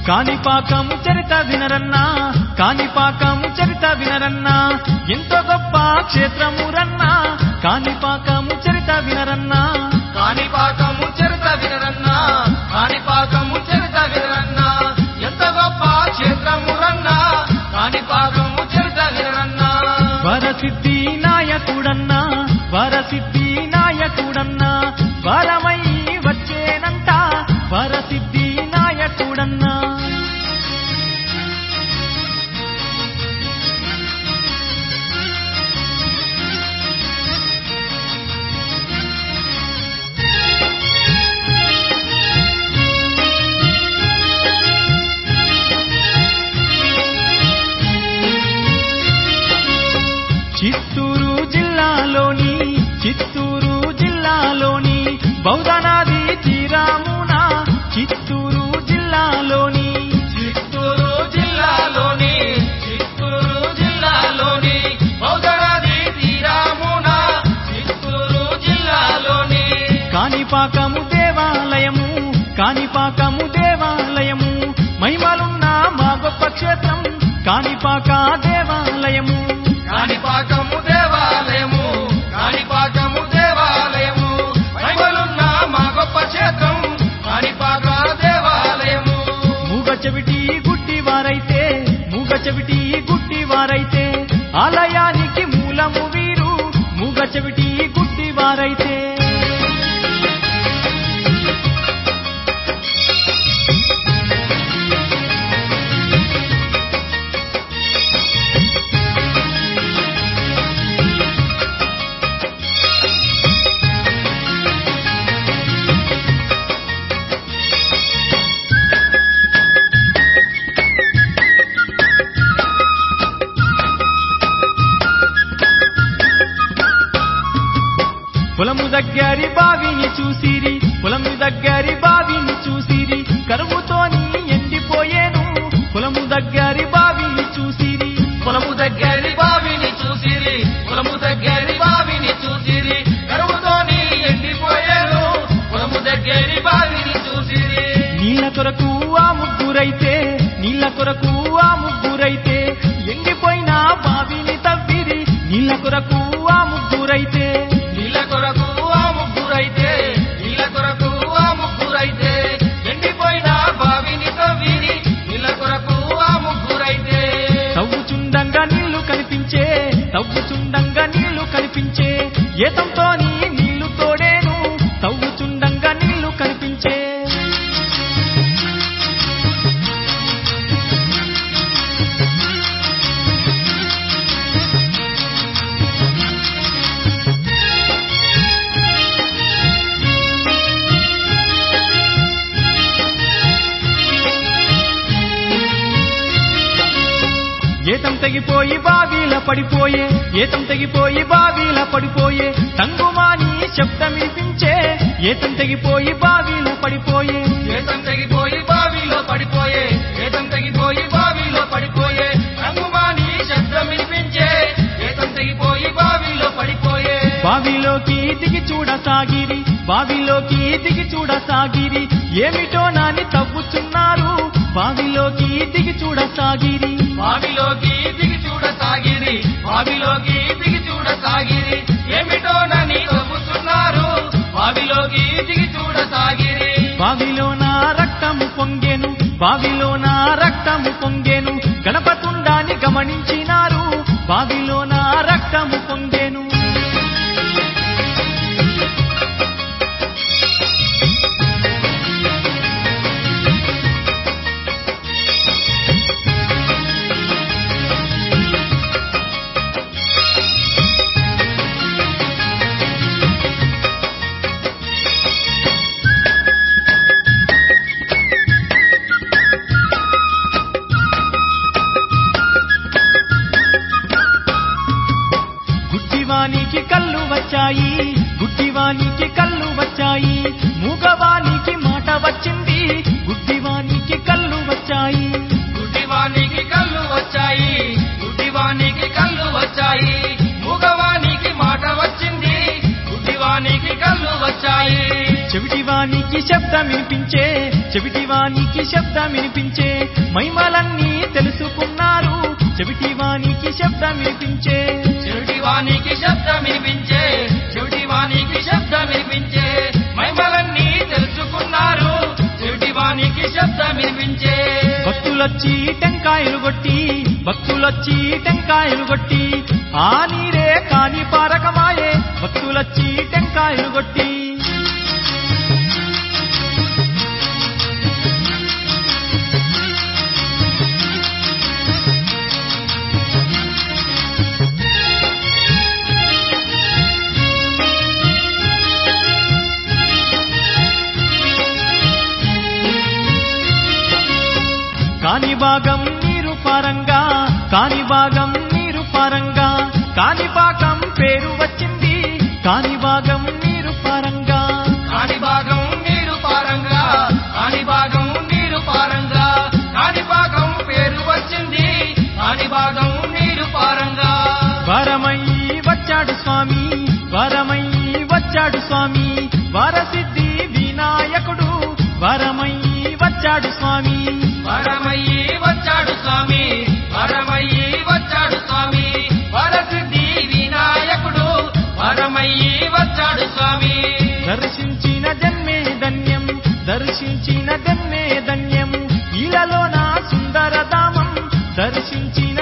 కాణిపాకము చరిత వినరన్నా కాణిపాకము చరిత వినరన్నా ఎంతో గొప్ప క్షేత్రము రన్నా కాణిపాకము చరిత వినరన్నా కాణిపాకము చరిత వినరన్నా కాణిపాకము చరిత వినరన్నా ఎంత గొప్ప క్షేత్రము రన్నా కాణిపాకము చరిత వినరన్నా వరసిద్ధి నాయకుడన్నా వరసిద్ధి నాయకుడన్నా వరమై వచ్చేనంట వరసిద్ధి నాయకుడన్నా చిత్తూరు జిల్లాలోని చిత్తూరు జిల్లాలోని బౌద్ధనాది తీరామున చిత్తూరు జిల్లాలోని చిత్తూరు జిల్లాలోని చిత్తూరు జిల్లాలోని బౌద్ధనది తీరామున చిత్తూరు జిల్లాలోని కాణిపాకము దేవాలయము కాణిపాకము దేవాలయము మహిమలున్న మా గొప్ప క్షేత్రం కాణిపాక దేవాలయము కాణిపాకము దేవాలయము కాణిపాకము దేవాలయము మహిమలున్న మా గొప్ప క్షేత్రం కాణిపాక దేవాలయము మూగ చెవిటి గుడ్డి వారైతే మూగ చెవిటి గుడ్డి వారైతే ఆలయానికి మూలము వీరు మూగ చెవిటి గుడ్డి వారైతే పొలము దగ్గరి బావిని చూసిరి పొలము దగ్గరి బావిని చూసిరి కరువుతోని ఎండిపోయేను పొలము దగ్గరి బావిని చూసిరి పొలము దగ్గరి బావిని చూసిరి పొలము దగ్గరి బావిని చూసిరి కరువుతోని ఎండిపోయాను పొలము దగ్గరి బావిని చూసిరి నీళ్ళ కొరకు ఆ ముగ్గురైతే నీళ్ళ కొరకు ఆ ముగ్గురైతే ఎండిపోయిన బావిని తవ్విరి నీళ్ళ కొరకు ఆ ముగ్గురైతే నీళ్ళ కొరకు ఆ ముగ్గురైతే నీళ్ళ కొరకు ఆ ముగ్గురైతే ఎండిపోయిన బావిని తవ్విరి నీళ్ళ కొరకు ఆ ముగ్గురైతే తవ్వుచుండంగా నీళ్లు కనిపించే తవ్వుచుండంగా నీళ్లు కనిపించే ఏతంతో నీళ్లు తోడేను తవ్వుచుండంగా నీళ్లు కనిపించే ఏతం తెగిపోయి బావిల పడిపోయే ఏతం తెగిపోయి బావిల పడిపోయే తంగుమాని శబ్దం వినిపించే ఏతం తెగిపోయి బావిల పడిపోయే ఏతం తెగిపోయి బావిలో పడిపోయే ఏతం తెగిపోయి బావిలో పడిపోయే రంగుమాని శబ్దం వినిపించే ఏతం తెగిపోయి బావిలో పడిపోయే బావిలోకి దిగి చూడసాగిరి బావిలోకి దిగి చూడసాగిరి ఏమిటో నాని తవ్వుచున్నారు బావిలోకి దిగి చూడసాగిరి బావిలోకి దిగి చూడసాగిరి బావిలోకి దిగి చూడసాగిరి ఏమిటో నని తవ్వుతున్నారు బావిలోకి దిగి చూడసాగిరి బావిలో నా రక్తము పొంగెను బావిలో నా రక్తము పొంగెను గణపతుండాని గమనించినారు బావిలో నా రక్తము పొంగెను చెవిటివానికి శబ్దం వినిపించే చెవిటివానికి శబ్దం వినిపించే మైమలన్నీ తెలుసుకున్నారు చెవిటివానికి శబ్దం వినిపించే చెవిటివానికి శబ్దం వినిపించే చెవిటివానికి శబ్దం వినిపించే మైమలన్నీ తెలుసుకున్నారు చెవిటివానికి శబ్దం వినిపించే భక్తులొచ్చి టెంకాయలు కొట్టి భక్తులొచ్చి టెంకాయలు కొట్టి ఆ నీరే కాని పారకమాయే భక్తులొచ్చి టెంకాయలు కొట్టి కాని భాగం నీరు పారంగా కాని భాగం నీరు పారంగా కాని భాగం పేరు వచ్చింది కాని భాగం నీరు పారంగా కాని భాగం నీరు పారంగా కాని భాగం నీరు పారంగా కాని భాగం పేరు వచ్చింది కాని భాగం నీరు పారంగా వరమయ్యి వచ్చాడు స్వామి వరమయ్యి వచ్చాడు స్వామి వరసిద్ధి వినాయకుడు వరమయ్యి వచ్చాడు స్వామి వరమయ్యి వచ్చాడు స్వామి వరమయ్యి వచ్చాడు స్వామి వరసిద్ధి వినాయకుడు వరమయ్యి వచ్చాడు స్వామి దర్శించిన జన్మే ధన్యం దర్శించిన జన్మే ధన్యం ఇలాలో నా సుందరధామం దర్శించిన